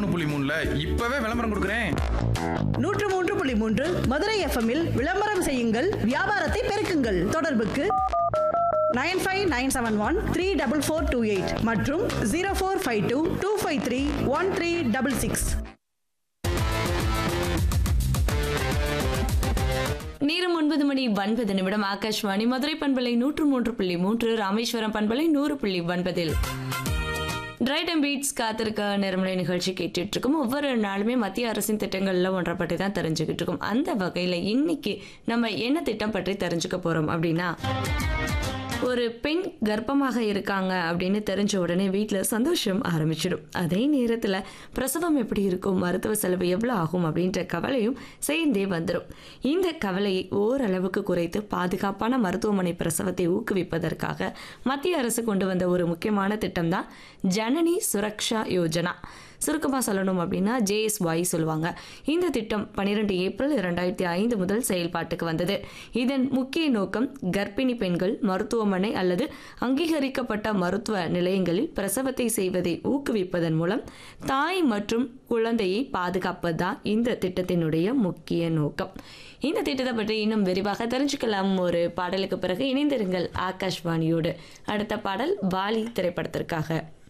புள்ளி மூணுல இப்பவே விளம்பரம் கொடுக்குறேன் நூற்று மூன்று புள்ளி மூன்று மதுரை எஃப்எம்மில் விளம்பரம் செய்யுங்கள் வியாபாரத்தை பெருக்குங்கள் தொடர்புக்கு nine five nine seven one three double four two eight மற்றும் zero four five two two five three one three double six நேரம் ஒன்பது மணி ஒன்பது நிமிடம் ஆகாஷ்வாணி மதுரை பண்பலை நூற்று மூன்று புள்ளி மூன்று ராமேஸ்வரம் பண்பலை நூறு புள்ளி ஒன்பதில் ரைட் அண்ட் பீட்ஸ் காத்திருக்க நேரமலை நிகழ்ச்சி கேட்டுட்டு இருக்கோம் ஒவ்வொரு நாளுமே மத்திய அரசின் திட்டங்கள்ல ஒன்றை பற்றி தான் தெரிஞ்சுக்கிட்டு இருக்கோம் அந்த வகையில் இன்னைக்கு நம்ம என்ன திட்டம் பற்றி தெரிஞ்சுக்க போறோம் அப்படின்னா ஒரு பெண் கர்ப்பமாக இருக்காங்க அப்படின்னு தெரிஞ்ச உடனே வீட்டில் சந்தோஷம் ஆரம்பிச்சிடும் அதே நேரத்தில் பிரசவம் எப்படி இருக்கும் மருத்துவ செலவு எவ்வளோ ஆகும் அப்படின்ற கவலையும் சேர்ந்தே வந்துடும் இந்த கவலையை ஓரளவுக்கு குறைத்து பாதுகாப்பான மருத்துவமனை பிரசவத்தை ஊக்குவிப்பதற்காக மத்திய அரசு கொண்டு வந்த ஒரு முக்கியமான திட்டம் தான் ஜனனி சுரக்ஷா யோஜனா சுருக்கமாக சொல்லணும் அப்படின்னா ஜேஎஸ்ஒய் சொல்லுவாங்க இந்த திட்டம் பன்னிரெண்டு ஏப்ரல் இரண்டாயிரத்தி ஐந்து முதல் செயல்பாட்டுக்கு வந்தது இதன் முக்கிய நோக்கம் கர்ப்பிணி பெண்கள் மருத்துவமனை அல்லது அங்கீகரிக்கப்பட்ட மருத்துவ நிலையங்களில் பிரசவத்தை செய்வதை ஊக்குவிப்பதன் மூலம் தாய் மற்றும் குழந்தையை பாதுகாப்பது தான் இந்த திட்டத்தினுடைய முக்கிய நோக்கம் இந்த திட்டத்தை பற்றி இன்னும் விரிவாக தெரிஞ்சுக்கலாம் ஒரு பாடலுக்கு பிறகு இணைந்திருங்கள் ஆகாஷ்வாணியோடு அடுத்த பாடல் வாலி திரைப்படத்திற்காக